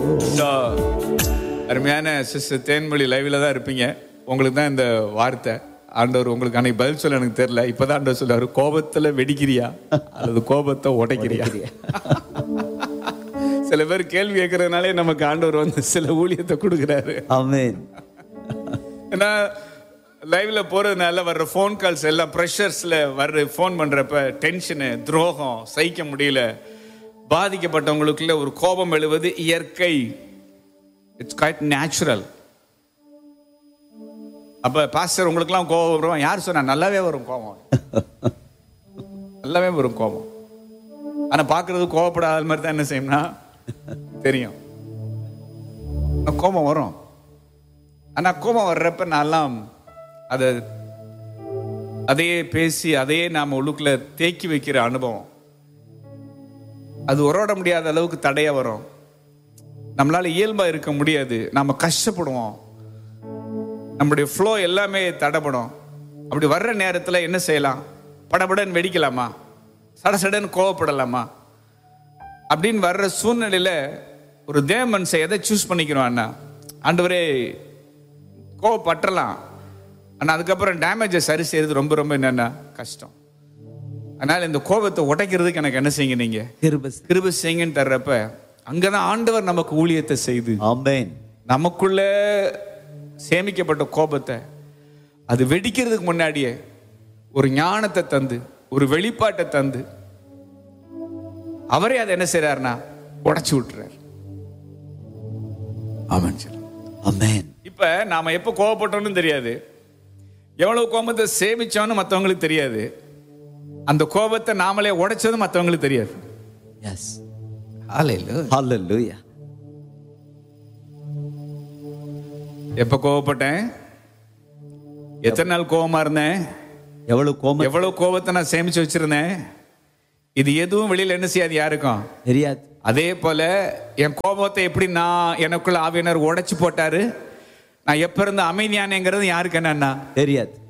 So, அருமையான sister Thenmozhi லைவ்ல தான் இருப்பீங்க உங்களுக்கு தான் இந்த வார்த்தை ஆண்டவர் உங்களுக்கு அன்னைக்கு பதில் சொல்ல எனக்கு தெரியல இப்பதான் ஆண்டவர் சொல்றாரு கோபத்துல வெடிக்கிறியா அல்லது கோபத்தை உடைக்கிறியா சில பேர் கேள்வி கேட்கறதுனாலே நமக்கு ஆண்டவர் வந்து சில ஊழியத்தை கொடுக்குறாரு ஆமென் ஏன்னா லைவ்ல போறதுனால வர்ற ஃபோன் கால்ஸ் எல்லாம் ப்ரெஷர்ஸ்ல வர்ற ஃபோன் பண்றப்ப டென்ஷனு துரோகம் சகிக்க முடியல பாதிக்கப்பட்டவங்களுக்குள்ள ஒரு கோபம் எழுவது இயற்கை இட்ஸ் குவைட் நேச்சுரல் அப்ப பாஸ்டர் உங்களுக்குலாம் கோபம் வரும் யார் சொன்னா நல்லாவே வரும் கோபம் நல்லாவே வரும் கோபம் ஆனா பாக்குறது கோபப்படாத மாதிரி தான் என்ன செய்யணும்னா தெரியும் ஆனா கோபம் வரும் ஆனா கோபம் வர்றப்ப நான்லாம் அதை அதையே பேசி அதையே நாம உள்ளுக்குள்ள தேக்கி வைக்கிற அனுபவம் அது உறவிட முடியாத அளவுக்கு தடையா வரும் நம்மளால இயல்பா இருக்க முடியாது நாம கஷ்டப்படுவோம் நம்முடைய ஃப்ளோ எல்லாமே தடைப்படும் அப்படி வர்ற நேரத்துல என்ன செய்யலாம் படபடன் வெடிக்கலாமா சடசடன்னு கோவப்படலாமா அப்படின்னு வர்ற சூழ்நிலையில ஒரு தேவ மனுஷன் எதை சூஸ் பண்ணிக்கிறோம் அண்ணா ஆண்டவரே கோவப்பட்டலாம் ஆனா அதுக்கப்புறம் டேமேஜை சரி செய்யறது ரொம்ப ரொம்ப என்னன்னா கஷ்டம் அதனால இந்த கோபத்தை உடைக்கிறதுக்கு எனக்கு என்ன செய்யுங்க நீங்க கிருபை கிருபை செய்யுங்கன்னு தர்றப்ப அங்கதான் ஆண்டவர் நமக்கு ஊழியத்தை செய்து ஆமென் நமக்குள்ள சேமிக்கப்பட்ட கோபத்தை அது வெடிக்கிறதுக்கு முன்னாடியே ஒரு ஞானத்தை தந்து ஒரு வெளிப்பாட்டை தந்து அவரே அதை என்ன செய்றாருன்னா உடைச்சு விட்டுறாரு ஆமாம் சார் ஆமென் இப்ப நாம எப்ப கோவப்பட்டோம்னு தெரியாது எவ்வளவு கோபத்தை சேமிச்சோம்னு மத்தவங்களுக்கு தெரியாது அந்த கோபத்தை நாமளே உடைச்சதும் மத்தவங்களுக்கு தெரியாது எஸ் ஹalleluya ஹalleluya எப்ப கோவப்பட்டேன் எத்தனை நாள் கோவமா இருந்தேன் எவ்வளவு கோபம் எவ்வளவு கோபத்தை நான் சேமிச்சு வச்சிருந்தேன் இது எதுவும் வெளியில என்ன செய்யாது யாருக்கும் தெரியாது அதே போல என் கோபத்தை எப்படி நான் எனக்குள்ள ஆவியினர் உடைச்சு போட்டாரு நான் எப்ப இருந்து அமைதியானேங்கிறது யாருக்கு என்னன்னா தெரியாது